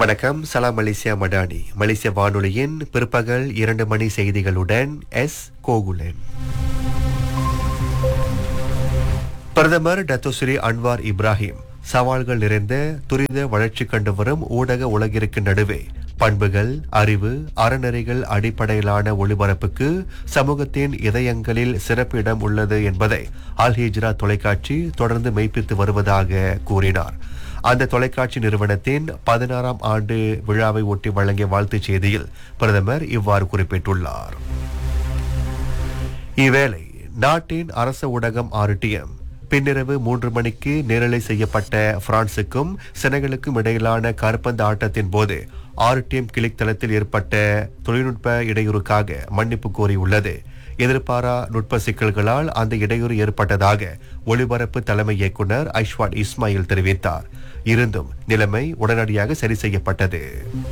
வணக்கம் சலாம் மலேசியா மடானி மலேசிய வானொலியின் பிற்பகல் இரண்டு மணி செய்திகளுடன் எஸ் கோகுலன் பிரதமர் டத்தோஸ்ரீ அன்வார் இப்ராஹிம் சவால்கள் நிறைந்த துரித வளர்ச்சி கண்டு வரும் ஊடக உலகிற்கு நடுவே பண்புகள் அறிவு அறநெறிகள் அடிப்படையிலான ஒளிபரப்புக்கு சமூகத்தின் இதயங்களில் சிறப்பு இடம் உள்ளது என்பதை அல் ஹிஜ்ரா தொலைக்காட்சி தொடர்ந்து மெய்ப்பித்து வருவதாக கூறினார் அந்த தொலைக்காட்சி நிறுவனத்தின் பதினாறாம் ஆண்டு விழாவை ஒட்டி வழங்கிய வாழ்த்துச் செய்தியில் பிரதமர் இவ்வாறு குறிப்பிட்டுள்ளார் இவ்வேளை நாட்டின் அரச ஊடகம் ஆர்டிஎம் பின்னிரவு மூன்று மணிக்கு நேரலை செய்யப்பட்ட பிரான்சுக்கும் செனகலுக்கும் இடையிலான கருப்பந்து ஆட்டத்தின் போது ஆர்டிஎம் கிளிக் தளத்தில் ஏற்பட்ட தொழில்நுட்ப இடையூறுக்காக மன்னிப்பு கோரியுள்ளது எதிர்பாரா நுட்ப சிக்கல்களால் அந்த இடையூறு ஏற்பட்டதாக ஒளிபரப்பு தலைமை இயக்குனர் ஐஷ்வாட் இஸ்மாயில் தெரிவித்தார் இருந்தும் நிலைமை உடனடியாக சரி செய்யப்பட்டது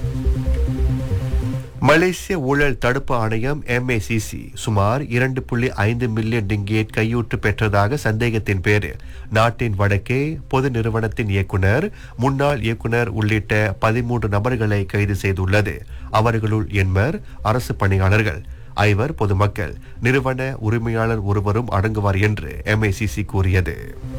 மலேசிய ஊழல் தடுப்பு ஆணையம் எம்ஏசிசி சுமார் இரண்டு புள்ளி ஐந்து மில்லியன் ரிங்கேட் கையூற்று பெற்றதாக சந்தேகத்தின் பேரில் நாட்டின் வடக்கே பொது நிறுவனத்தின் இயக்குனர் முன்னாள் இயக்குனர் உள்ளிட்ட பதிமூன்று நபர்களை கைது செய்துள்ளது அவர்களுள் எண்மர் அரசு பணியாளர்கள் ஐவர் பொதுமக்கள் நிறுவன உரிமையாளர் ஒருவரும் அடங்குவார் என்று எம்ஏசிசி கூறியது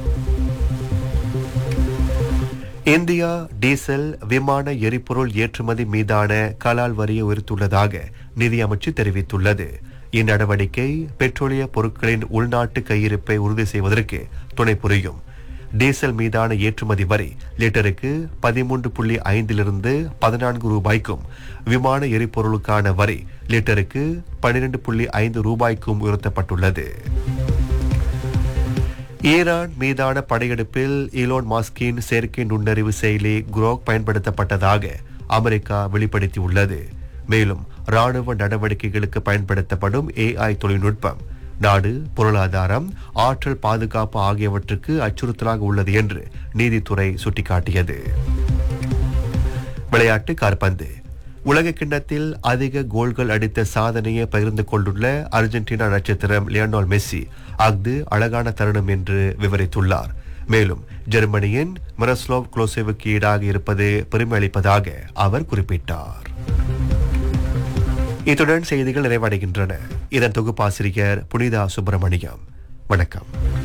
இந்தியா டீசல் விமான எரிபொருள் ஏற்றுமதி மீதான கலால் வரியை உயர்த்துள்ளதாக நிதி அமைச்சு தெரிவித்துள்ளது இந்நடவடிக்கை பெட்ரோலிய பொருட்களின் உள்நாட்டு கையிருப்பை உறுதி செய்வதற்கு துணை புரியும் டீசல் மீதான ஏற்றுமதி வரி லிட்டருக்கு பதிமூன்று புள்ளி ஐந்திலிருந்து பதினான்கு ரூபாய்க்கும் விமான எரிபொருளுக்கான வரி லிட்டருக்கு பன்னிரண்டு புள்ளி ஐந்து ரூபாய்க்கும் உயர்த்தப்பட்டுள்ளது ஈரான் மீதான படையெடுப்பில் ஈலோன் மாஸ்கின் செயற்கை நுண்ணறிவு செயலி குரோக் பயன்படுத்தப்பட்டதாக அமெரிக்கா வெளிப்படுத்தியுள்ளது மேலும் ராணுவ நடவடிக்கைகளுக்கு பயன்படுத்தப்படும் ஏஐ தொழில்நுட்பம் நாடு பொருளாதாரம் ஆற்றல் பாதுகாப்பு ஆகியவற்றுக்கு அச்சுறுத்தலாக உள்ளது என்று நீதித்துறை சுட்டிக்காட்டியது விளையாட்டு காற்பந்து உலக கிண்ணத்தில் அதிக கோல்கள் அடித்த சாதனையை பகிர்ந்து கொண்டுள்ள அர்ஜென்டினா நட்சத்திரம் லியோனல் மெஸ்ஸி அஃது அழகான தருணம் என்று விவரித்துள்ளார் மேலும் ஜெர்மனியின் மிரஸ்லோவ் குளோசேவுக்கு ஈடாக இருப்பது பெருமை அளிப்பதாக அவர் குறிப்பிட்டார் இத்துடன் செய்திகள் நிறைவடைகின்றன இதன் தொகுப்பாசிரியர் புனிதா சுப்பிரமணியம் வணக்கம்